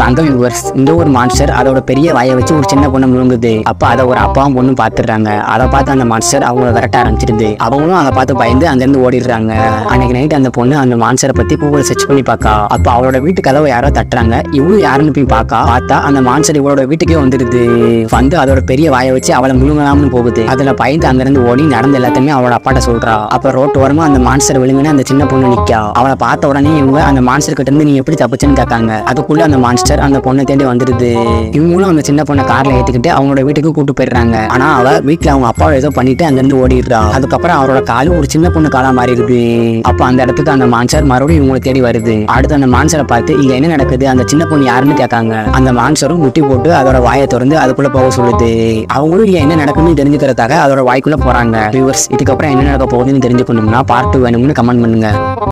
வாங்க வியூவர்ஸ் இந்த ஒரு மான்ஸ்டர் அதோட பெரிய வாயை வச்சு ஒரு சின்ன பொண்ணு முழுங்குது அப்ப அதை ஒரு அப்பாவும் பொண்ணும் பாத்துடுறாங்க அதை பார்த்து அந்த மான்ஸ்டர் அவங்கள விரட்ட ஆரம்பிச்சிருது அவங்களும் அதை பார்த்து பயந்து அங்கிருந்து ஓடிடுறாங்க அன்னைக்கு நைட் அந்த பொண்ணு அந்த மான்ஸ்டரை பத்தி கூகுள் சர்ச் பண்ணி பார்க்கா அப்ப அவளோட வீட்டு கதவை யாரோ தட்டுறாங்க இவளும் யாருன்னு போய் பார்க்கா பார்த்தா அந்த மான்ஸ்டர் இவளோட வீட்டுக்கே வந்துடுது வந்து அதோட பெரிய வாயை வச்சு அவளை முழுங்கலாம்னு போகுது அதுல பயந்து அங்கிருந்து ஓடி நடந்த எல்லாத்தையுமே அவளோட அப்பாட்ட சொல்றா அப்ப ரோட்டு ஓரமா அந்த மான்ஸ்டர் விழுங்குன்னு அந்த சின்ன பொண்ணு நிக்கா அவளை பார்த்த உடனே இவங்க அந்த மான்ஸ்டர் கிட்ட இருந்து நீ எப்படி தப்பிச்சுன்னு கேட்காங்க அதுக்குள்ள அந்த மான்ஸ்டர் அந்த பொண்ணை தேடி வந்துடுது இவங்களும் அந்த சின்ன பொண்ணை கார்ல ஏத்திக்கிட்டு அவங்களோட வீட்டுக்கு கூட்டு போயிடுறாங்க ஆனா அவ வீட்டுல அவங்க அப்பாவை ஏதோ பண்ணிட்டு அங்க இருந்து ஓடிடுறா அதுக்கப்புறம் அவரோட காலு ஒரு சின்ன பொண்ணு காலா மாறிடுது அப்ப அந்த இடத்துக்கு அந்த மான்சர் மறுபடியும் இவங்களை தேடி வருது அடுத்து அந்த மான்சரை பார்த்து இங்க என்ன நடக்குது அந்த சின்ன பொண்ணு யாருன்னு கேட்காங்க அந்த மான்சரும் முட்டி போட்டு அதோட வாயை திறந்து அதுக்குள்ள போக சொல்லுது அவங்களும் இங்க என்ன நடக்குதுன்னு தெரிஞ்சுக்கிறதுக்காக அதோட வாய்க்குள்ள போறாங்க வியூவர்ஸ் இதுக்கப்புறம் என்ன நடக்க போகுதுன்னு தெரிஞ்சுக்கணும்னா பார்ட் டூ வேணும்னு கமெண்ட் பண்ணுங்க